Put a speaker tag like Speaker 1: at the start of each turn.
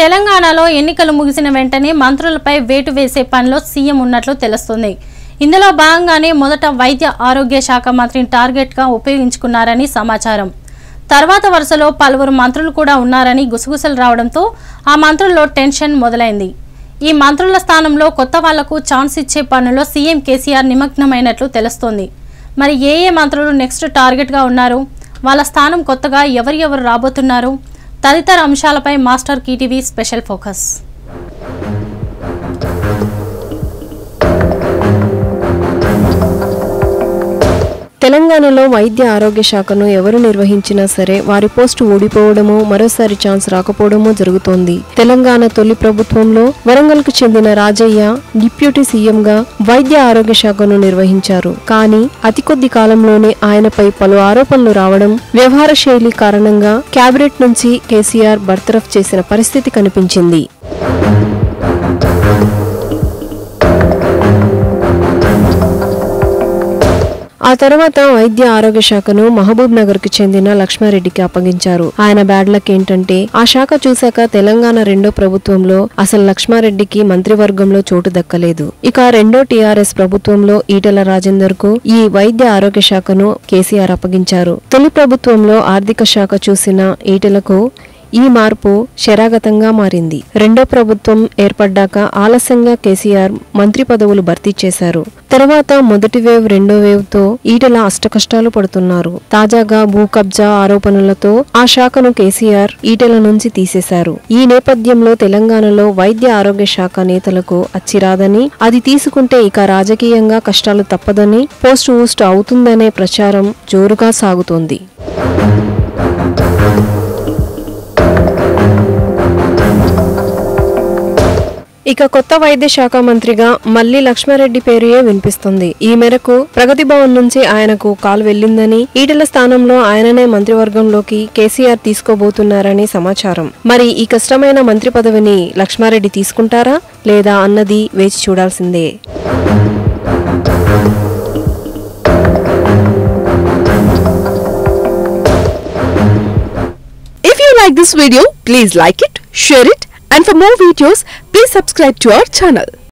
Speaker 1: తెలంగాణలో ఎన్నికలు ముగిసిన వెంటనే మంత్రులపై వేటు వేసే పనిలో సీఎం ఉన్నట్లు తెలుస్తుంది ఇందులో భాగంగానే మొదట వైద్య ఆరోగ్య శాఖ మంత్రిని టార్గెట్గా ఉపయోగించుకున్నారని సమాచారం తర్వాత వరుసలో పలువురు మంత్రులు కూడా ఉన్నారని గుసగుసలు రావడంతో ఆ మంత్రుల్లో టెన్షన్ మొదలైంది ఈ మంత్రుల స్థానంలో కొత్త వాళ్లకు ఛాన్స్ ఇచ్చే పనుల్లో సీఎం కేసీఆర్ నిమగ్నమైనట్లు తెలుస్తోంది మరి ఏ ఏ మంత్రులు నెక్స్ట్ టార్గెట్గా ఉన్నారు వాళ్ళ స్థానం కొత్తగా ఎవరు ఎవరు రాబోతున్నారు తదితర అంశాలపై మాస్టర్ కీటీవీ స్పెషల్ ఫోకస్
Speaker 2: తెలంగాణలో వైద్య ఆరోగ్య శాఖను ఎవరు నిర్వహించినా సరే వారి పోస్టు ఊడిపోవడమో మరోసారి ఛాన్స్ రాకపోవడమో జరుగుతోంది తెలంగాణ తొలి ప్రభుత్వంలో వరంగల్కు చెందిన రాజయ్య డిప్యూటీ సీఎంగా వైద్య ఆరోగ్య శాఖను నిర్వహించారు కానీ అతి కొద్ది కాలంలోనే ఆయనపై పలు ఆరోపణలు రావడం వ్యవహార శైలి కారణంగా కేబినెట్ నుంచి కేసీఆర్ బర్తరఫ్ చేసిన పరిస్థితి కనిపించింది ఆ తర్వాత వైద్య ఆరోగ్య శాఖను మహబూబ్ నగర్ కు చెందిన లక్ష్మారెడ్డికి అప్పగించారు ఆయన బ్యాడ్ లక్ ఏంటంటే ఆ శాఖ చూశాక తెలంగాణ రెండో ప్రభుత్వంలో అసలు లక్ష్మారెడ్డికి మంత్రివర్గంలో చోటు దక్కలేదు ఇక రెండో టీఆర్ఎస్ ప్రభుత్వంలో ఈటెల రాజేందర్ కు ఈ వైద్య ఆరోగ్య శాఖను కేసీఆర్ అప్పగించారు తొలి ప్రభుత్వంలో ఆర్థిక శాఖ చూసిన ఈటెలకు ఈ మార్పు శరాగతంగా మారింది రెండో ప్రభుత్వం ఏర్పడ్డాక ఆలస్యంగా కేసీఆర్ మంత్రి పదవులు భర్తీ చేశారు తర్వాత మొదటి వేవ్ రెండో వేవ్ తో ఈటల అష్టకష్టాలు పడుతున్నారు తాజాగా భూ కబ్జా ఆరోపణలతో ఆ శాఖను కేసీఆర్ ఈటెల నుంచి తీసేశారు ఈ నేపథ్యంలో తెలంగాణలో వైద్య ఆరోగ్య శాఖ నేతలకు అచ్చిరాదని అది తీసుకుంటే ఇక రాజకీయంగా కష్టాలు తప్పదని పోస్ట్ ఊస్ట్ అవుతుందనే ప్రచారం జోరుగా సాగుతోంది ఇక కొత్త వైద్య శాఖ మంత్రిగా మళ్లీ లక్ష్మారెడ్డి పేరుయే వినిపిస్తుంది ఈ మేరకు ప్రగతి భవన్ నుంచి ఆయనకు కాల్ వెళ్లిందని ఈటెల స్థానంలో ఆయననే మంత్రివర్గంలోకి కేసీఆర్ తీసుకోబోతున్నారని సమాచారం మరి ఈ కష్టమైన మంత్రి పదవిని లక్ష్మారెడ్డి తీసుకుంటారా లేదా అన్నది వేచి చూడాల్సిందే
Speaker 3: If you like this video, please like it, share it, and for more videos, please subscribe to our channel.